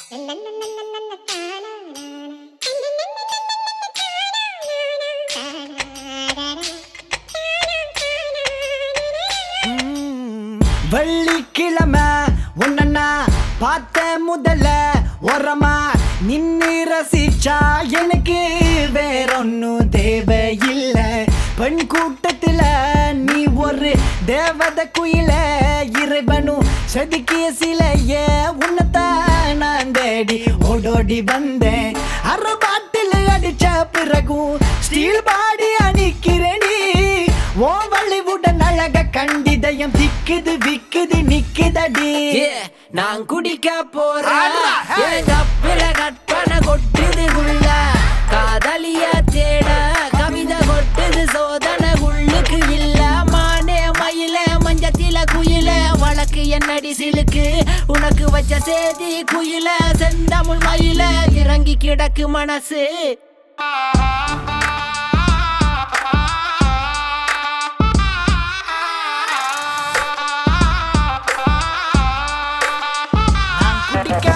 வெள்ளிக்கிழமை உன்னா பார்த்த முதல்ல உரமா நின்னு ரசிச்சா எனக்கு வேறொன்னும் தேவையில்ல பெண் கூட்டத்துல நீ ஒரு தேவத குயில இறைவனும் செதுக்கிய சிலைய உன்னத்தான் நான் தேடி ஓடோடி வந்தேன் அரை பாட்டில் அடிச்ச பிறகும் ஸ்டீல் பாடி அணிக்கிறேனி ஓ வள்ளிவுடன் அழக கண்டிதயம் திக்குது விக்குது நிக்குதடி Yeah, நான் குடிக்க போறேன் ஆடுறா, hey. என் கப்பில கற்பனை கொட்டுது உள்ள காதலிய தேட கவிதை கொட்டுது சோதனை உள்ளுக்கு இல்ல மானே மயில மஞ்சத்தில குயில வழக்கு என்னடி சிலுக்கு உனக்கு வச்ச சேதி குயில செந்தமிழ் மயில இறங்கி கிடக்கு மனசு நான் குடிக்க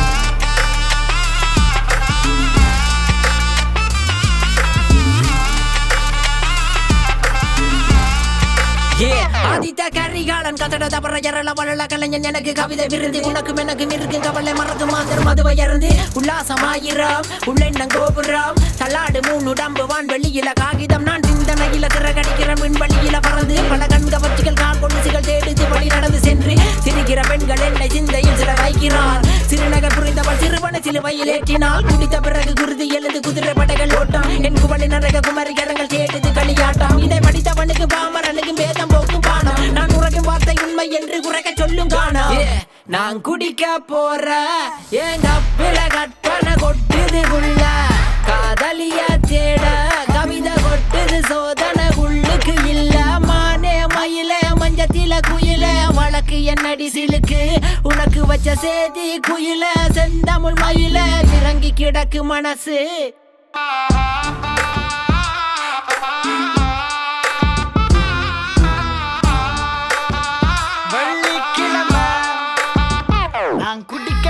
Yeah, ஆதித்த கரிகாலன் கதட தபர எரள வளல கலைஞன் எனக்கு கவிதை விருது உனக்கும் எனக்கும் இருக்கும் கவலை மறந்து மாந்தர் மதுவை இறந்து உல்லாசமாயிரம் உள்ளெண்ணம் கோபுரம் தள்ளாடு மூணு உடம்பு வான் வெளியில காகிதம் நான் சிந்தனையில திறகடிக்கிற விண்வெளியில பறந்து பல கண்கவர்ச்சிகள் கால் கொண்டுசிகள் தேடுது வழி நடந்து சென்று சிரிக்கிற பெண்கள் என்னை சிந்தையில் சில வைக்கிறார் சிறுநகர் புரிந்தவள் சிறுவனை சிலுவையில் ஏற்றினாள் குடித்த பிறகு குருதி எழுந்து குதிரை படைகள் ஓட்டம் என் குவளி நரக குமரிகரங்கள் கேட்டது களியாட்டம் இதை படித்தவனுக்கு பாமரனுக்கு பேதம் போக்கும் பானம் நான் உறக்கும் வார்த்தை உண்மை என்று குறைக்க சொல்லும் காணம் நான் குடிக்க போற என் கப்பில கற்பனை கொட்டுது உள்ள காதலிய தேட கவிதை கொட்டுது சோதனை உள்ளுக்கு இல்ல மானே மயில மஞ்சத்தில குயில வழக்கு என்னடி சிலுக்கு உனக்கு வச்ச சேதி குயில செந்தமிழ் மயில இறங்கி கிடக்கு மனசு வெள்ளிக்கிழமை நான் குடிக்க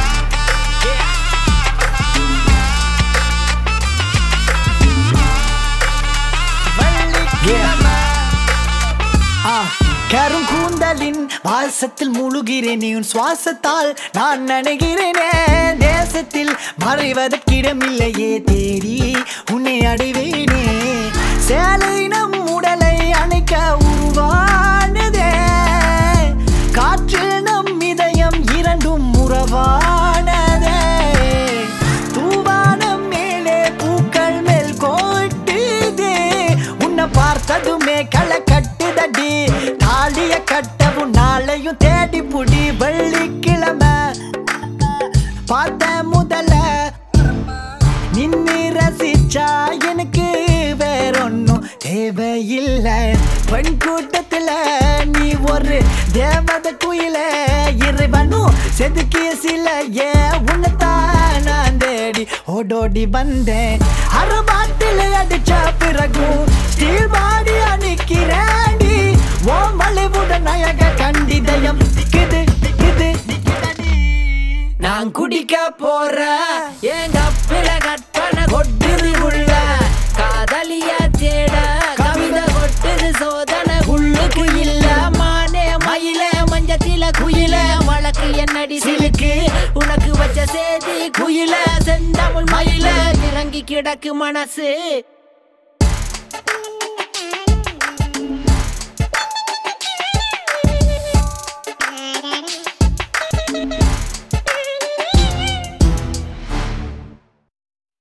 வெள்ளிக்கிழமை ஆ, கருங்கூந்தலின் வாசத்தில் முழுகிறேன் உன் சுவாசத்தால் நான் நினைகிறேனே தேசத்தில் மறைவதற்கிடமில்லையே தேடி உன்னை அடைவேனே சேலை நம் உடலை அணைக்க உருவானதே காற்றில் நம் இதயம் இரண்டும் உறவானதே தூவானம் மேலே பூக்கள் மேல் கோட்டுதே உன்னை பார்த்ததுமே களை கட்டுதடி தாலிய கட்டவும் நாளையும் தேடி புடி வெள்ளிக்கிழமை பார்த்த முதல்ல நின்னு ரசிச்சா எனக்கு வேறொன்னும் தேவையில்லை பெண் கூட்டத்துல நீ ஒரு தேவத குயில இறைவனும் செதுக்கிய சில ஏ உன்னத்தான் நான் தேடி ஓடோடி வந்தேன் அறபாட்டில் அடிச்ச பிறகும் ஸ்டீல் பாடி அணிக்கிறேடி ஓ மலைவுடன் அழக கண்டிதயம் திக்குது திக்குது திக்குதடி நான் குடிக்க போற என் கப்பில கற்பனை கொட்டுது உள்ள காதலிய தேட கவிதை கொட்டுது சோதனை உள்ளுக்கு இல்ல மானே மயில மஞ்சத்தில குயில வழக்கு என்னடி சிலுக்கு உனக்கு வச்ச சேதி குயில செந்தமிழ் மயில இறங்கி கிடக்கு மனசு